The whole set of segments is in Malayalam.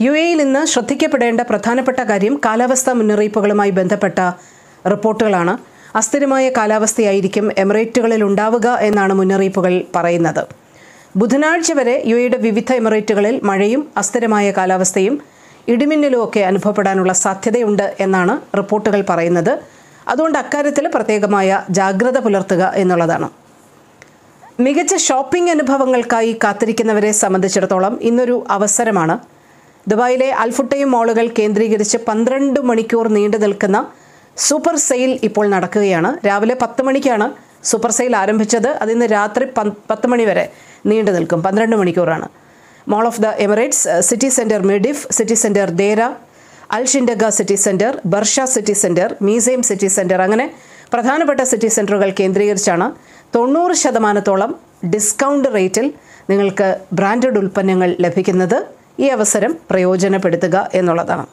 യു എയിൽ ഇന്ന് ശ്രദ്ധിക്കപ്പെടേണ്ട പ്രധാനപ്പെട്ട കാര്യം കാലാവസ്ഥാ മുന്നറിയിപ്പുകളുമായി ബന്ധപ്പെട്ട റിപ്പോർട്ടുകളാണ് അസ്ഥിരമായ കാലാവസ്ഥയായിരിക്കും എമിറേറ്റുകളിൽ ഉണ്ടാവുക എന്നാണ് മുന്നറിയിപ്പുകൾ പറയുന്നത് ബുധനാഴ്ച വരെ യു എയുടെ വിവിധ എമിറേറ്റുകളിൽ മഴയും അസ്ഥിരമായ കാലാവസ്ഥയും ഇടിമിന്നലും ഒക്കെ അനുഭവപ്പെടാനുള്ള സാധ്യതയുണ്ട് എന്നാണ് റിപ്പോർട്ടുകൾ പറയുന്നത് അതുകൊണ്ട് അക്കാര്യത്തിൽ പ്രത്യേകമായ ജാഗ്രത പുലർത്തുക എന്നുള്ളതാണ് മികച്ച ഷോപ്പിംഗ് അനുഭവങ്ങൾക്കായി കാത്തിരിക്കുന്നവരെ സംബന്ധിച്ചിടത്തോളം ഇന്നൊരു അവസരമാണ് ദുബായിലെ അൽഫുട്ടയും മോളുകൾ കേന്ദ്രീകരിച്ച് പന്ത്രണ്ട് മണിക്കൂർ നീണ്ടു നിൽക്കുന്ന സൂപ്പർ സെയിൽ ഇപ്പോൾ നടക്കുകയാണ് രാവിലെ പത്ത് മണിക്കാണ് സൂപ്പർ സെയിൽ ആരംഭിച്ചത് അതിന്ന് രാത്രി പത്ത് മണി വരെ നീണ്ടു നിൽക്കും പന്ത്രണ്ട് മണിക്കൂറാണ് mall of the Emirates city centre Mirdif city centre Deira Al Shindagha city centre Barsha city centre museum city centre അങ്ങനെ പ്രധാനപ്പെട്ട സിറ്റി സെൻറ്ററുകൾ കേന്ദ്രീകരിച്ചാണ് തൊണ്ണൂറ് ശതമാനത്തോളം ഡിസ്കൗണ്ട് റേറ്റിൽ നിങ്ങൾക്ക് ബ്രാൻഡഡ് ഉൽപ്പന്നങ്ങൾ ലഭിക്കുന്നത് ഈ അവസരം പ്രയോജനപ്പെടുത്തുക എന്നുള്ളതാണ്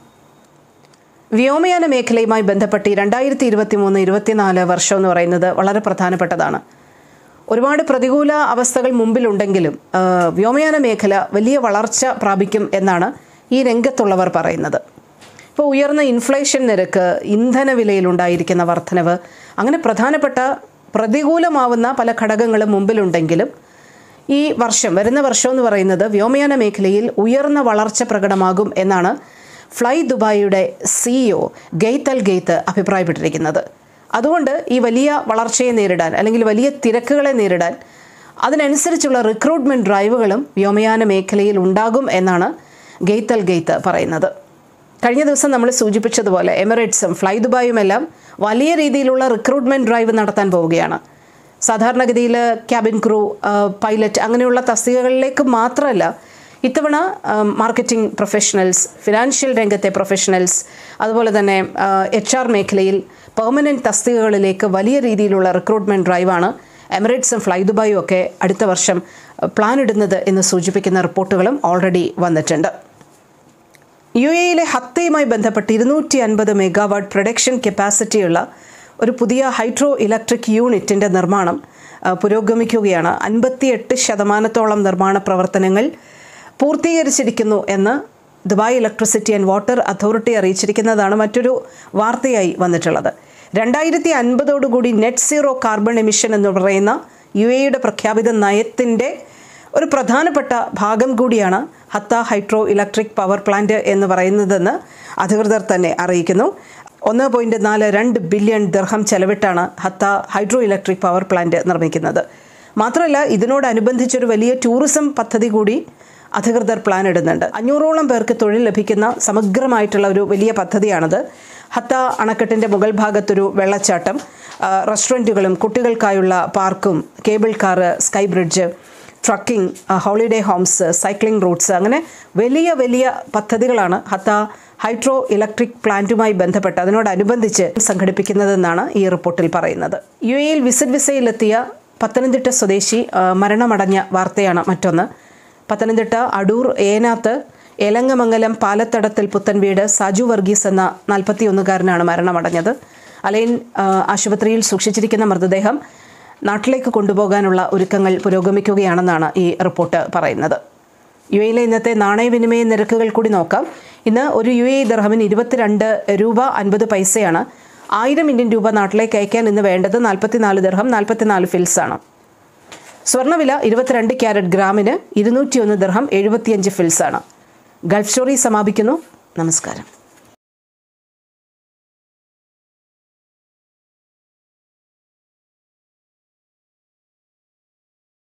വ്യോമയാന മേഖലയുമായി ബന്ധപ്പെട്ട് രണ്ടായിരത്തി ഇരുപത്തി മൂന്ന് ഇരുപത്തിനാല് വർഷം എന്ന് പറയുന്നത് വളരെ പ്രധാനപ്പെട്ടതാണ് ഒരുപാട് പ്രതികൂല അവസ്ഥകൾ മുമ്പിലുണ്ടെങ്കിലും ആ, വ്യോമയാന മേഖല വലിയ വളർച്ച പ്രാപിക്കും എന്നാണ് ഈ രംഗത്തുള്ളവർ പറയുന്നത് ഇപ്പോൾ ഉയർന്ന ഇൻഫ്ലേഷൻ നിരക്ക് ഇന്ധന വിലയിലുണ്ടായിരിക്കുന്ന വർധനവ് അങ്ങനെ പ്രധാനപ്പെട്ട പ്രതികൂലമാവുന്ന പല ഘടകങ്ങളും മുമ്പിലുണ്ടെങ്കിലും ഈ വർഷം വരുന്ന വർഷം എന്ന് പറയുന്നത് വ്യോമയാന മേഖലയിൽ ഉയർന്ന വളർച്ച പ്രകടമാകും എന്നാണ് ഫ്ലൈ ദുബായിയുടെ സിഇഒ ഗെയ്ത്ത് അൽ ഗെയ്ത്ത് അഭിപ്രായപ്പെട്ടിരിക്കുന്നത് അതുകൊണ്ട് ഈ വലിയ വളർച്ചയെ നേരിടാൻ അല്ലെങ്കിൽ വലിയ തിരക്കുകളെ നേരിടാൻ അതിനനുസരിച്ചുള്ള റിക്രൂട്ട്മെൻറ്റ് ഡ്രൈവുകളും വ്യോമയാന മേഖലയിൽ ഉണ്ടാകും എന്നാണ് ഗെയ്ത്ത് അൽ ഗെയ്ത്ത് പറയുന്നത് കഴിഞ്ഞ ദിവസം നമ്മൾ സൂചിപ്പിച്ചതുപോലെ എമിറേറ്റ്സും ഫ്ലൈ ദുബായുമെല്ലാം വലിയ രീതിയിലുള്ള റിക്രൂട്ട്മെൻറ്റ് ഡ്രൈവ് നടത്താൻ പോവുകയാണ് സാധാരണഗതിയിൽ ക്യാബിൻ ക്രൂ പൈലറ്റ് അങ്ങനെയുള്ള തസ്തികകളിലേക്ക് മാത്രമല്ല ഇത്തവണ മാർക്കറ്റിംഗ് പ്രൊഫഷണൽസ് ഫിനാൻഷ്യൽ രംഗത്തെ പ്രൊഫഷണൽസ് അതുപോലെ തന്നെ എച്ച് ആർ മേഖലയിൽ പെർമനൻറ്റ് തസ്തികകളിലേക്ക് വലിയ രീതിയിലുള്ള റിക്രൂട്ട്മെൻറ്റ് ഡ്രൈവാണ് എമിറേറ്റ്സും ഫ്ലൈ ദുബായും ഒക്കെ അടുത്ത വർഷം പ്ലാൻ ഇടുന്നത് എന്ന് സൂചിപ്പിക്കുന്ന റിപ്പോർട്ടുകളും ഓൾറെഡി വന്നിട്ടുണ്ട് യു എയിലെ ഹത്തയുമായി ബന്ധപ്പെട്ട് ഇരുന്നൂറ്റി അൻപത് മെഗാവാട്ട് പ്രൊഡക്ഷൻ കപ്പാസിറ്റിയുള്ള ഒരു പുതിയ ഹൈഡ്രോ ഇലക്ട്രിക് യൂണിറ്റിൻ്റെ നിർമ്മാണം ആ, പുരോഗമിക്കുകയാണ് അൻപത്തിയെട്ട് ശതമാനത്തോളം നിർമ്മാണ പ്രവർത്തനങ്ങൾ പൂർത്തീകരിച്ചിരിക്കുന്നു എന്ന് Dubai electricity and water authority അറിയിച്ചിരിക്കുന്നതാണ് മറ്റൊരു വാർത്തയായി വന്നിട്ടുള്ളത് രണ്ടായിരത്തി അൻപതോടുകൂടി നെറ്റ് സീറോ കാർബൺ എമിഷൻ എന്ന് പറയുന്ന യു എയുടെ പ്രഖ്യാപിത നയത്തിൻ്റെ ഒരു പ്രധാനപ്പെട്ട ഭാഗം കൂടിയാണ് ഹത്ത ഹൈഡ്രോ ഇലക്ട്രിക് പവർ പ്ലാന്റ് എന്ന് പറയുന്നതെന്ന് അധികൃതർ തന്നെ അറിയിക്കുന്നു ഒന്ന് പോയിൻറ്റ് നാല് രണ്ട് ബില്യൺ ദിർഹം ചെലവിട്ടാണ് ഹത്ത ഹൈഡ്രോ ഇലക്ട്രിക് പവർ പ്ലാന്റ് നിർമ്മിക്കുന്നത് മാത്രമല്ല ഇതിനോടനുബന്ധിച്ചൊരു വലിയ ടൂറിസം പദ്ധതി കൂടി അധികൃതർ പ്ലാൻ ഇടുന്നുണ്ട് അഞ്ഞൂറോളം പേർക്ക് തൊഴിൽ ലഭിക്കുന്ന സമഗ്രമായിട്ടുള്ള ഒരു വലിയ പദ്ധതിയാണത് ഹത്ത അണക്കെട്ടിൻ്റെ മുകൾ ഭാഗത്തൊരു വെള്ളച്ചാട്ടം ആ, റെസ്റ്റോറൻറ്റുകളും കുട്ടികൾക്കായുള്ള പാർക്കും cable car sky bridge trekking holiday homes cycling routes അങ്ങനെ വലിയ വലിയ പദ്ധതികളാണ് ഹത്ത ഹൈഡ്രോ ഇലക്ട്രിക് പ്ലാന്റുമായി ബന്ധപ്പെട്ട് അതിനോടനുബന്ധിച്ച് സംഘടിപ്പിക്കുന്നതെന്നാണ് ഈ റിപ്പോർട്ടിൽ പറയുന്നത് യു എയിൽ വിസിറ്റ് വിസയിലെത്തിയ പത്തനംതിട്ട സ്വദേശി ആ, മരണമടഞ്ഞ വാർത്തയാണ് മറ്റൊന്ന് പത്തനംതിട്ട അടൂർ ഏനാത്ത് എലങ്ങമംഗലം പാലത്തടത്തിൽ പുത്തൻ വീട് സാജു വർഗീസ് എന്ന നാൽപ്പത്തിയൊന്നുകാരനാണ് മരണമടഞ്ഞത് അലൈൻ ആ, ആശുപത്രിയിൽ സൂക്ഷിച്ചിരിക്കുന്ന മൃതദേഹം നാട്ടിലേക്ക് കൊണ്ടുപോകാനുള്ള ഒരുക്കങ്ങൾ പുരോഗമിക്കുകയാണെന്നാണ് ഈ റിപ്പോർട്ട് പറയുന്നത് യു എയിലെ ഇന്നത്തെ നാണയവിനിമയ നിരക്കുകൾ കൂടി നോക്കാം ഇന്ന് ഒരു യു എ ദർഹമിന് ഇരുപത്തിരണ്ട് രൂപ അൻപത് പൈസയാണ് ആയിരം ഇന്ത്യൻ രൂപ നാട്ടിലേക്ക് അയക്കാൻ ഇന്ന് വേണ്ടത് നാൽപ്പത്തിനാല് ദർഹം നാൽപ്പത്തിനാല് ഫിൽസാണ് സ്വർണ്ണവില ഇരുപത്തിരണ്ട് ക്യാരറ്റ് ഗ്രാമിന് ഇരുന്നൂറ്റിയൊന്ന് ദർഹം എഴുപത്തിയഞ്ച് ഫിൽസാണ് ഗൾഫ് സ്റ്റോറി സമാപിക്കുന്നു നമസ്കാരം